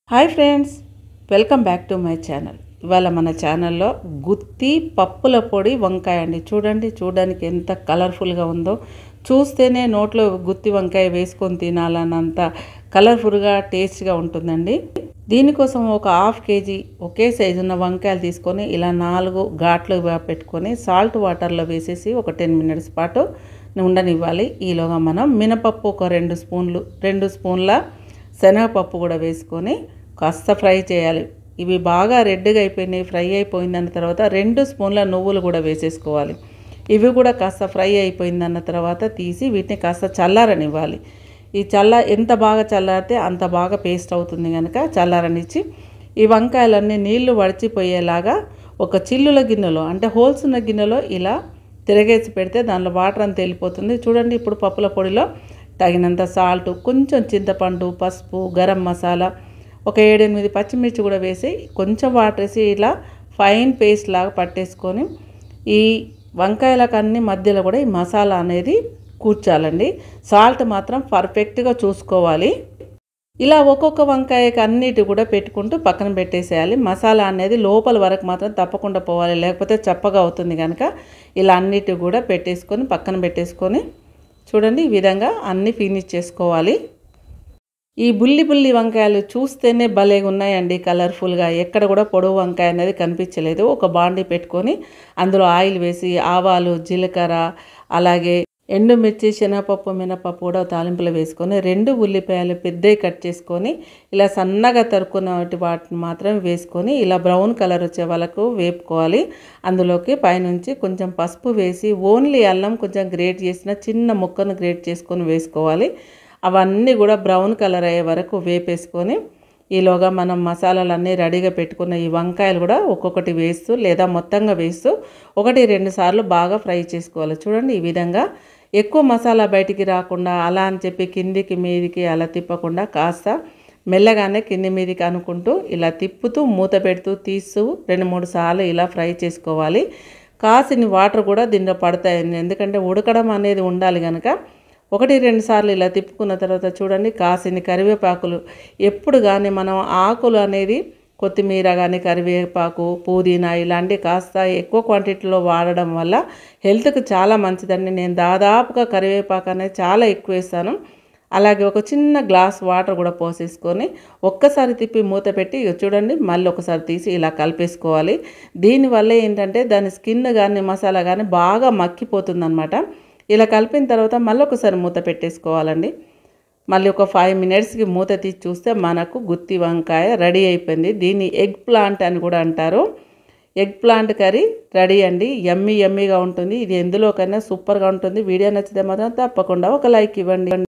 hi friends welcome back to my channel ఇవాళ మన ఛానల్లో గుత్తి పప్పుల పొడి వంకాయ అండి చూడండి చూడడానికి ఎంత కలర్ఫుల్గా ఉందో చూస్తేనే నోట్లో గుత్తి వంకాయ వేసుకొని తినాలన్నంత కలర్ఫుల్గా టేస్ట్గా ఉంటుందండి దీనికోసం ఒక హాఫ్ కేజీ ఒకే సైజు ఉన్న వంకాయలు తీసుకొని ఇలా నాలుగు ఘాట్లు పెట్టుకొని సాల్ట్ వాటర్లో వేసేసి ఒక టెన్ మినిట్స్ పాటు ఉండనివ్వాలి ఈలోగా మనం మినపప్పు ఒక రెండు స్పూన్లు రెండు స్పూన్ల శనగపప్పు కూడా వేసుకొని కాస్త ఫ్రై చేయాలి ఇవి బాగా రెడ్గా అయిపోయినాయి ఫ్రై అయిపోయిందన్న తర్వాత రెండు స్పూన్ల నువ్వులు కూడా వేసేసుకోవాలి ఇవి కూడా కాస్త ఫ్రై అయిపోయిందన్న తర్వాత తీసి వీటిని కాస్త చల్లారనివ్వాలి ఈ చల్ల ఎంత బాగా చల్లారితే అంత బాగా పేస్ట్ అవుతుంది కనుక చల్లారనిచ్చి ఈ వంకాయలన్నీ నీళ్లు వడిచిపోయేలాగా ఒక చిల్లుల గిన్నెలో అంటే హోల్స్ ఉన్న గిన్నెలో ఇలా తిరగేసి పెడితే దానిలో వాటర్ అంతా వెళ్ళిపోతుంది చూడండి ఇప్పుడు పప్పుల పొడిలో తగినంత సాల్ట్ కొంచెం చింతపండు పసుపు గరం మసాలా ఒక ఏడెనిమిది పచ్చిమిర్చి కూడా వేసి కొంచెం వాటర్ వేసి ఇలా ఫైన్ పేస్ట్ లాగా పట్టేసుకొని ఈ వంకాయలకు అన్ని మధ్యలో కూడా ఈ మసాలా అనేది కూర్చాలండి సాల్ట్ మాత్రం పర్ఫెక్ట్గా చూసుకోవాలి ఇలా ఒక్కొక్క వంకాయకి అన్నిటి కూడా పెట్టుకుంటూ పక్కన పెట్టేసేయాలి మసాలా అనేది లోపల వరకు మాత్రం తప్పకుండా పోవాలి లేకపోతే చప్పగా అవుతుంది కనుక ఇలా అన్నిటి కూడా పెట్టేసుకొని పక్కన పెట్టేసుకొని చూడండి ఈ విధంగా అన్నీ ఫినిష్ చేసుకోవాలి ఈ బుల్లి బుల్లి వంకాయలు చూస్తేనే భలేగా ఉన్నాయండి కలర్ఫుల్గా ఎక్కడ కూడా పొడవు వంకాయ అనేది కనిపించలేదు ఒక బాండి పెట్టుకొని అందులో ఆయిల్ వేసి ఆవాలు జీలకర్ర అలాగే ఎండుమిర్చి శనగపప్పు మినపప్పు కూడా తాలింపులు వేసుకొని రెండు ఉల్లిపాయలు పెద్దవి కట్ చేసుకొని ఇలా సన్నగా తరుక్కున్న వాటిని మాత్రం వేసుకొని ఇలా బ్రౌన్ కలర్ వచ్చే వాళ్ళకు వేపుకోవాలి అందులోకి పైనుంచి కొంచెం పసుపు వేసి ఓన్లీ అల్లం కొంచెం గ్రేట్ చేసిన చిన్న ముక్కను గ్రేట్ చేసుకొని వేసుకోవాలి అవన్నీ కూడా బ్రౌన్ కలర్ అయ్యే వరకు వేపేసుకొని ఈలోగా మనం మసాలాలన్నీ రెడీగా పెట్టుకున్న ఈ వంకాయలు కూడా ఒక్కొక్కటి వేస్తూ లేదా మొత్తంగా వేస్తూ ఒకటి రెండు సార్లు బాగా ఫ్రై చేసుకోవాలి చూడండి ఈ విధంగా ఎక్కువ మసాలా బయటికి రాకుండా అలా అని చెప్పి కిందికి మీదికి అలా తిప్పకుండా కాస్త మెల్లగానే కింది మీదికి అనుకుంటూ ఇలా తిప్పుతూ మూత పెడుతూ తీస్తూ రెండు మూడు సార్లు ఇలా ఫ్రై చేసుకోవాలి కాసిని వాటర్ కూడా దీంట్లో పడతాయి ఎందుకంటే ఉడకడం అనేది ఉండాలి కనుక ఒకటి రెండు సార్లు ఇలా తిప్పుకున్న తర్వాత చూడండి కాసిని కరివేపాకులు ఎప్పుడు కానీ మనం ఆకులు అనేది కొత్తిమీర కానీ కరివేపాకు పుదీనా ఇలాంటి కాస్త ఎక్కువ క్వాంటిటీలో వాడడం వల్ల హెల్త్కి చాలా మంచిదండి నేను దాదాపుగా కరివేపాకు అనేది చాలా ఎక్కువ వేస్తాను అలాగే ఒక చిన్న గ్లాస్ వాటర్ కూడా పోసేసుకొని ఒక్కసారి తిప్పి మూత పెట్టి ఇక చూడండి మళ్ళీ ఒకసారి తీసి ఇలా కలిపేసుకోవాలి దీనివల్ల ఏంటంటే దాని స్కిన్ కానీ మసాలా కానీ బాగా మక్కిపోతుంది అనమాట ఇలా కలిపిన తర్వాత మళ్ళీ ఒకసారి మూత పెట్టేసుకోవాలండి మళ్ళీ ఒక ఫైవ్ మినిట్స్కి మూత తీసి చూస్తే మనకు గుత్తి వంకాయ రెడీ అయిపోయింది దీన్ని ఎగ్ ప్లాంట్ అని కూడా అంటారు ఎగ్ ప్లాంట్ కర్రీ రెడీ అండి ఎమ్మీ ఎమ్మీగా ఉంటుంది ఇది ఎందులోకైనా సూపర్గా ఉంటుంది వీడియో నచ్చితే మాత్రం తప్పకుండా ఒక లైక్ ఇవ్వండి